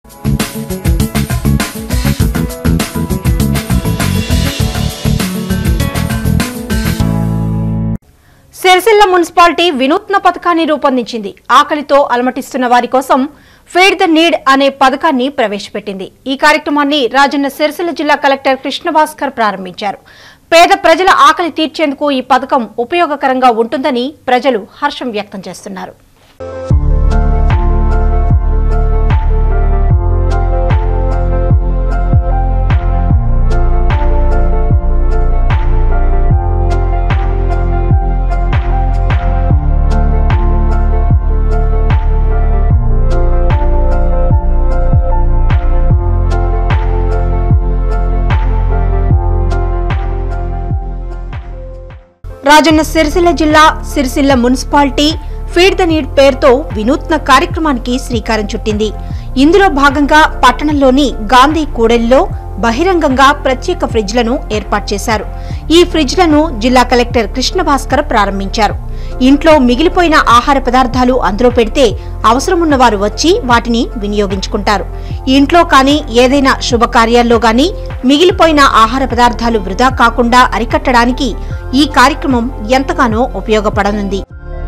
Sircilla municipality వినూత్న పథకాన్ని రూపొందించింది ఆకలితో అలమటిస్తున్న వారి కోసం ఫీడ్ ద నీడ్ అనే పథకాన్ని ప్రవేశపెట్టింది ఈ కార్యక్రమాన్ని రాజన్న సిరిసిల్ల జిల్లా కలెక్టర్ కృష్ణభాస్కర్ ప్రారంభించారు పేద ప్రజల ఆకలి తీర్చేందుకు ఈ పథకం ఉపయోగకరంగా ఉంటుందని ప్రజలు హర్షం వ్యక్తం చేస్తున్నారు రాజన్న సిరిసిల్ల జిల్లా Sircilla municipality feed the need పేరుతో వినూత్న కార్యక్రమానికి శ్రీకారం చుట్టింది ఇందులో భాగంగా పట్టణంలోని గాంధీ కూడలిలో బహిరంగంగా ప్రత్యేక ఫ్రిడ్జ్లను ఏర్పాటు చేశారు ఈ ఫ్రిడ్జ్లను జిల్లా కలెక్టర్ కృష్ణ భాస్కర్ ప్రారంభించారు ఇంట్లో మిగిలిపోయిన ఆహార పదార్థాలు అందులో పెడితే అవసరమున్న వారు వచ్చి వాటిని వినియోగించుకుంటారు ఇంట్లో కానీ ఏదైనా శుభకార్యాల్లో గాని మిగిలిపోయిన ఆహార పదార్థాలు వృధా కాకుండా అరికట్టడానికి ఈ కార్యక్రమం ఎంతగానో ఉపయోగపడనుంది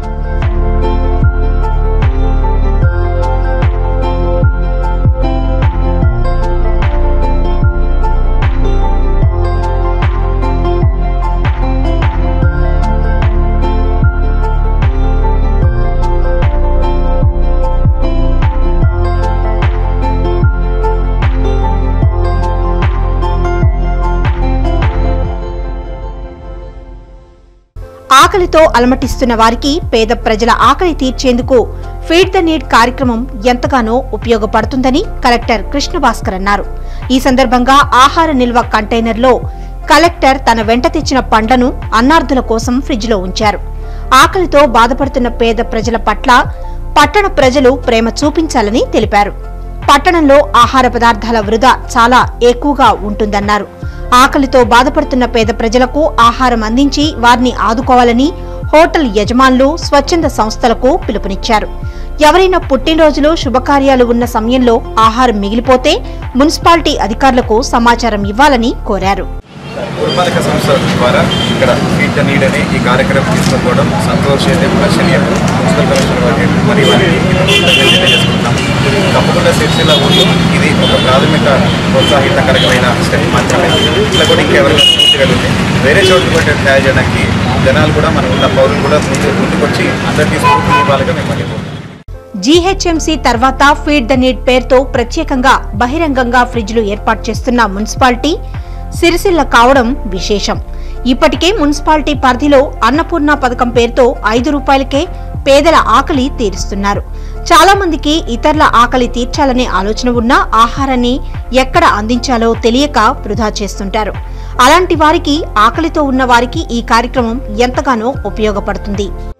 ఆకలితో అలమటిస్తున్న వారికి పేద ప్రజల ఆకలి తీర్చేందుకు ఫీడ్ ద నీడ్ కార్యక్రమం ఎంతగానో ఉపయోగపడుతుందని కలెక్టర్ కృష్ణ భాస్కర్ అన్నారు ఈ సందర్భంగా ఆహార నిల్వ కంటైనర్లో కలెక్టర్ తన వెంట తెచ్చిన పండ్లను అన్నార్థుల కోసం ఫ్రిడ్జ్లో ఉంచారు ఆకలితో బాధపడుతున్న పేద ప్రజల పట్ల పట్టణ ప్రజలు ప్రేమ చూపించాలని తెలిపారు పట్టణంలో ఆహార పదార్థాల వృధా చాలా ఎక్కువగా ఉంటుందన్నారు ఆకలితో బాధపడుతున్న పేద ప్రజలకు ఆహారం అందించి వారిని ఆదుకోవాలని హోటల్ యజమానులు స్వచ్ఛంద సంస్థలకు పిలుపునిచ్చారు ఎవరైనా పుట్టినరోజులు శుభకార్యాలు ఉన్న సమయంలో ఆహారం మిగిలిపోతే మున్సిపాలిటీ అధికారులకు సమాచారం ఇవ్వాలని కోరారు పురపాలక సంస్థ ద్వారా ఇక్కడ ఫీడ్ ద నీడ్ అనే ఈ కార్యక్రమం తీసుకుపోవడం సంతోషం హర్షణీయం మున్సిపల్ కమిషనర్ వారికి మరియు వారికి కృతజ్ఞతలు తెలియజేసుకుంటున్నాం తప్పకుండా సిరిసిల్ల ఊళ్ళో ఇది ఒక ప్రాథమిక ప్రోత్సాహితకరమైన స్టెప్ మాత్రమే ఇట్లా కూడా ఇంకెవరైనా స్ఫూర్తిగలిగితే వేరే చోట్ల కూడా తయారు చేయడానికి జనాలు కూడా మన ఉన్న పౌరులు కూడా ముందు ముందుకొచ్చి అందరికీ స్ఫూర్తి ఇవ్వాలిగా మేము అనుకుంటున్నాం జీహెచ్ఎంసీ తర్వాత ఫీడ్ ద నీడ్ పేరుతో ప్రత్యేకంగా బహిరంగంగా ఫ్రిడ్జ్లు ఏర్పాటు చేస్తున్న మున్సిపాలిటీ సిరిసిల్ల కావడం విశేషం ఇప్పటికే మున్సిపాలిటీ పరిధిలో అన్నపూర్ణ పథకం పేరుతో ఐదు రూపాయలకే పేదల ఆకలి తీరుస్తున్నారు చాలా మందికి ఇతరుల ఆకలి తీర్చాలనే ఆలోచన ఉన్నా ఆహారాన్ని ఎక్కడ అందించాలో తెలియక వృధా చేస్తుంటారు అలాంటి వారికి ఆకలితో ఉన్న వారికి ఈ కార్యక్రమం ఎంతగానో ఉపయోగపడుతుంది